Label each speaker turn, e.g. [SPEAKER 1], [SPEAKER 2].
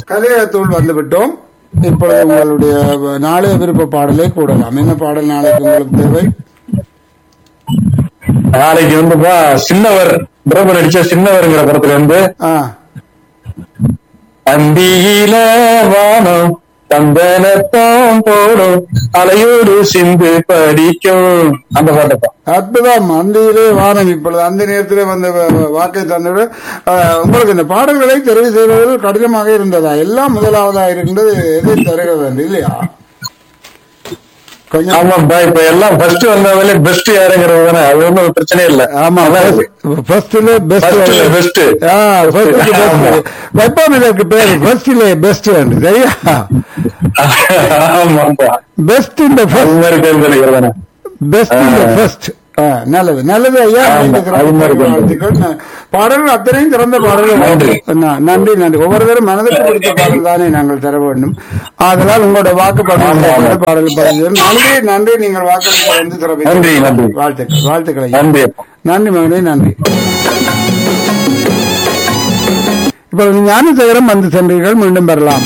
[SPEAKER 1] கலையகத்துள் வந்துவிட்டோம் இப்பொழுது உங்களுடைய நாளைய விருப்ப பாடலை கூடலாம் என்ன பாடல் நாளைக்கு உங்களுக்கு தேவை
[SPEAKER 2] நாளைக்கு வந்துப்பா சின்னவர் பிரபு நடிச்ச சின்னவர்ங்கிற படத்துல இருந்து
[SPEAKER 1] ஆ
[SPEAKER 2] அந்தியில வானம் தந்தனத்தம் போடும் அலையோடு சிந்து படிக்கும் அந்த பாட்டப்பா
[SPEAKER 1] அற்புதம் அந்தியிலே வானம் இப்பொழுது அந்த நேரத்திலே வந்த வ- வ- வாக்கை தந்தது அஹ், உங்களுக்கு இந்த பாடல்களை தெரிவு செய்வதில் கடினமாக இருந்ததா எல்லாம் முதலாவதா இருக்கின்றது எதை தருகிறது என்று இல்லையா கொஞ்சம்
[SPEAKER 2] ஆமாப்பா இப்ப எல்லாம் ஃபர்ஸ்ட் வந்தவங்களே பெஸ்ட் யாருங்கிறது தானே அது ஒன்றும் ஒரு பிரச்சனையே இல்ல
[SPEAKER 1] ஆமா
[SPEAKER 2] அதான் இருக்கு.
[SPEAKER 1] ஃபர்ஸ்ட்ல பெஸ்ட்
[SPEAKER 2] First ல best. ஆமா.
[SPEAKER 1] வைப்போம் இதற்கு பேர் ஃபர்ஸ்ட்ல பெஸ்ட் சரியா
[SPEAKER 2] ஆமாப்பா
[SPEAKER 1] பெஸ்ட் இந்த
[SPEAKER 2] அது
[SPEAKER 1] ஃபர்ஸ்ட்
[SPEAKER 2] மாதிரி தேர்ந்தெடுக்கிறது தானே
[SPEAKER 1] பெஸ்ட் இந்த
[SPEAKER 2] ஆ.
[SPEAKER 1] ஃபர்ஸ்ட் நல்லது நல்லது ஐயா
[SPEAKER 2] ஆமா,
[SPEAKER 1] நீங்க
[SPEAKER 2] அது
[SPEAKER 1] சிறந்த
[SPEAKER 2] மாதிரி கொண்டு
[SPEAKER 1] வாழ்த்துக்கள். ந- பாடல்கள் அத்தனையும் சிறந்த பாடல்கள்
[SPEAKER 2] நன்றி.
[SPEAKER 1] ந- நன்றி நன்றி ஒவ்வொருவரும் மனதுக்கு பிடித்த பாடல் தானே நாங்கள் தர வேண்டும் ஆதலால் உங்களுடைய வாக்குப்படம்
[SPEAKER 2] ஆமா, ஆமா.
[SPEAKER 1] பாடல் பதிவு நன்றி நன்றி நீங்கள் வாக்களிக்க வந்து சிறப்பித்த
[SPEAKER 2] நன்றி, நன்றி.
[SPEAKER 1] வாழ்த்துக்கள் வாழ்த்துக்கள் ஐயா.
[SPEAKER 2] நன்றி அப்பா
[SPEAKER 1] நன்றி மகனே நன்றி இப்பொழுது ஞானசேகரம் வந்து சென்றீர்கள் மீண்டும் பெறலாம்